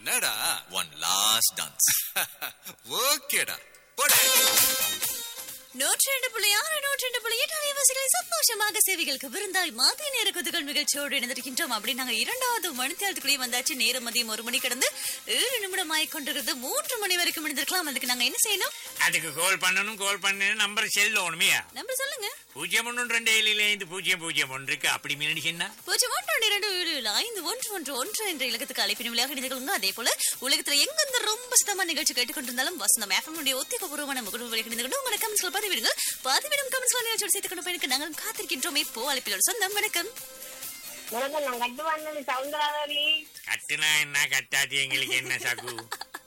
என்னடா one last dance ஓகேடா போடே நூற்றி ரெண்டு புள்ளி ஆறு நூற்றி ரெண்டு புள்ளி எட்டு அலைவாசிகளை சந்தோஷமாக சேவைகளுக்கு விருந்தாய் மதிய நேர குதுகள் நிகழ்ச்சியோடு இணைந்திருக்கின்றோம் அப்படி நாங்க இரண்டாவது மணித்தேரத்துக்குள்ளேயே வந்தாச்சு நேரம் மதியம் ஒரு மணி கடந்து ஏழு நிமிடம் ஆகி கொண்டிருக்கிறது மூன்று மணி வரைக்கும் இருந்திருக்கலாம் அதுக்கு நாங்க என்ன செய்யணும் அதுக்கு கால் பண்ணணும் கால் பண்ணணும் நம்பர் செல்லணுமையா நம்பர் சொல்லுங்க பூஜ்ஜியம் ஒன்று ரெண்டு ஏழில் ஐந்து பூஜ்ஜியம் பூஜ்ஜியம் ஒன்றுக்கு அப்படி மீறி சொன்னா பூஜ்ஜியம் ஒன்று ஒன்று இரண்டு ஏழு ஏழு ஐந்து ஒன்று ஒன்று ஒன்று என்ற இலக்கத்துக்கு அழைப்பின் வழியாக இணைந்து கொள்ளுங்க அதே போல உலகத்துல எங்கிருந்து ரொம்ப சுத்தமா நிகழ்ச்சி கேட்டுக்கொண்டிருந்தாலும் வசந்தம் எஃப்எம்னுடைய ஒத்திகபூர்வமான முகநூல் வழியாக இணைந்து கொண்டு உங்களை கமெண்ட்ஸ்கள் பதிவிடுங்க பதிவிடும் கமெண்ட்ஸ்கள் நிகழ்ச்சியோடு சேர்த்து கொண்டு போய் நாங்கள் காத்திருக்கின்றோம் இப்போ அழைப்பிலோட சொந்தம் வணக்கம் வணக்கம் நான் கட்டு வந்தது சவுந்தராவதி கட்டுனா என்ன கட்டாட்டி எங்களுக்கு என்ன சாக்கு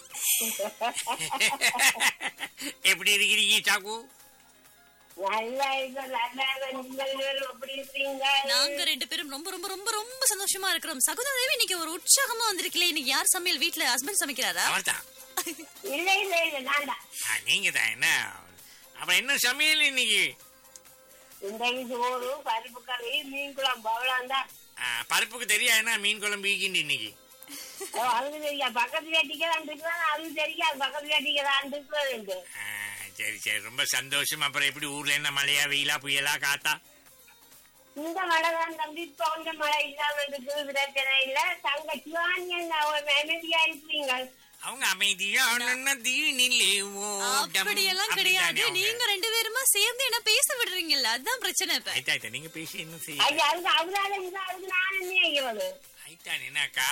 எப்படி இருக்கிறீங்க சாக்கு நல்லா இருக்க நல்லா இருக்க நீங்கள் எப்படி இருக்கீங்க நாங்க ரெண்டு பேரும் ரொம்ப ரொம்ப ரொம்ப ரொம்ப சந்தோஷமா இருக்கிறோம் சகோதரவி இன்னைக்கு ஒரு உற்சாகமா வந்திருக்கல இன்னைக்கு யார் சமையல் வீட்ல ஹஸ்பண்ட் சமைக்கிறாரா அவர்தான் இல்ல இல்ல இல்ல நான் தான் ஆ, நீங்க தான் என்ன அப்ப என்ன சமையல் இன்னைக்கு இன்றைக்கு சோறு பருப்பு கறி மீன் குழம்பு அவ்வளவு தான் ஆ, பருப்புக்கு தெரியா என்ன மீன் குழம்பு வீக்கிண்டு இன்னைக்கு அதுக்கு தெரியா பக்கத்து வீட்டுக்கு தான் இருக்கிறேன் அது தெரியாது பக்கத்து வீட்டுக்கு தான் இருக்கிறது ஆ, சரி சரி ரொம்ப சந்தோஷம் அப்புறம் எப்படி ஊர்ல என்ன மழையா வெயிலா புயலா காத்தா இந்த மழை தான் தம்பி இப்ப கொஞ்சம் மழை இல்லாம இருக்கு பிரச்சனை இல்ல தங்க சிவானியன் அமைதியா இருப்பீங்க அவங்க அமைதியான தீனிலே ஓடம். அப்படியெல்லாம் அப்படித்தானே கிடையாது அவங்க. நீங்க ரெண்டு பேருமா சேர்ந்து என்ன பேச விடுறீங்கல்ல அதுதான் பிரச்சனை இப்ப ஆயிட்டா ஆயிட்டா நீங்க பேசி என்ன செய்ய ஐயா அதுக்கு அவரால இருந்தா அதுக்கு நான் என்ன செய்கிறது ஆயிட்டான் என்னக்கா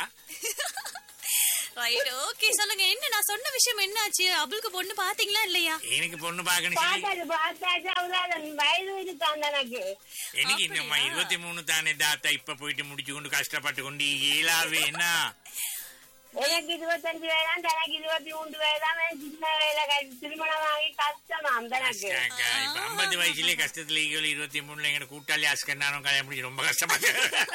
ரைட் ஓகே சொல்லுங்க என்ன நான் சொன்ன விஷயம் என்னாச்சு அபுலுக்கு பொண்ணு பாத்தீங்களா இல்லையா எனக்கு பொண்ணு பாக்கணும் சொல்லி பார்த்தாச்சு பார்த்தாச்சு அவரால வயது இருக்கான் எனக்கு எனக்கு இந்த அப்படியா? இருபத்தி மூணு தானே தாத்தா இப்ப போயிட்டு முடிச்சு கொண்டு கஷ்டப்பட்டு கொண்டு இயலாவே என்ன எனக்கு இருபத்தஞ்சு வயதான் தனக்கு இருபத்தி மூன்று வயதான் சின்ன வயதுல கட்டி- திருமணம் ஆகி கஷ்டமாம் தனக்கு அக்கா, இப்ப ஐம்பது வயசுலயே கஷ்டத்துல ஈகோல் இருபத்தி மூணுல எங்க கூட்டாளி அஸ்கண்டானும் கல்யாணம் முடிச்சு ரொம்ப கஷ்டப்பட்டு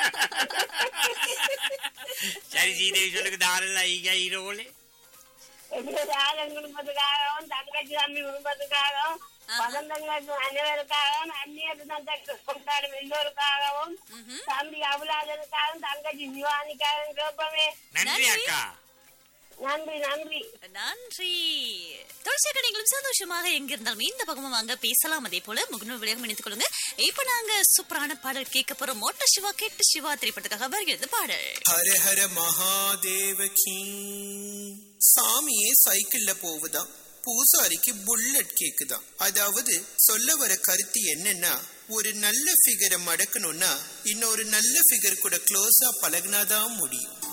சரி சீதேவி சொல்லுக்கு தாரல்ல ஈகா ஈரோலே எங்களுக்கு ஆதன் குடும்பத்துக்காகவும் தங்கச்சி தம்பி குடும்பத்துக்காகவும் பதந்தங்களுக்கு அனைவருக்காகவும் அந்நியர் தினத்தை கொண்டாடும் எல்லோருக்காகவும் தம்பி அபுலாதனுக்காகவும் தங்கச்சி சிவானிக்காகவும் கேட்போமே நன்றி நன்றி. அக்கா நன்றி நன்றி நன்றி தொடர்ச்சியாக நீங்களும் சந்தோஷமாக எங்க இருந்தாலும் இந்த பக்கமும் வாங்க பேசலாம் அதே போல முகநூல் விளையாகம் இணைத்துக் கொள்ளுங்க இப்ப நாங்க சூப்பரான பாடல் கேட்க போறோம் மோட்ட சிவா கேட்டு சிவா திரைப்படத்துக்காக வருகிறது பாடல் ஹர ஹர மகாதேவகி சாமியே சைக்கிள்ல போகுதாம் பூசாரிக்கு புல்லட் கேக்குதாம் அதாவது சொல்ல வர கருத்து என்னன்னா ஒரு நல்ல ஃபிகரை மடக்கணும்னா இன்னொரு நல்ல ஃபிகர் கூட க்ளோஸா பழகுனாதான் முடியும்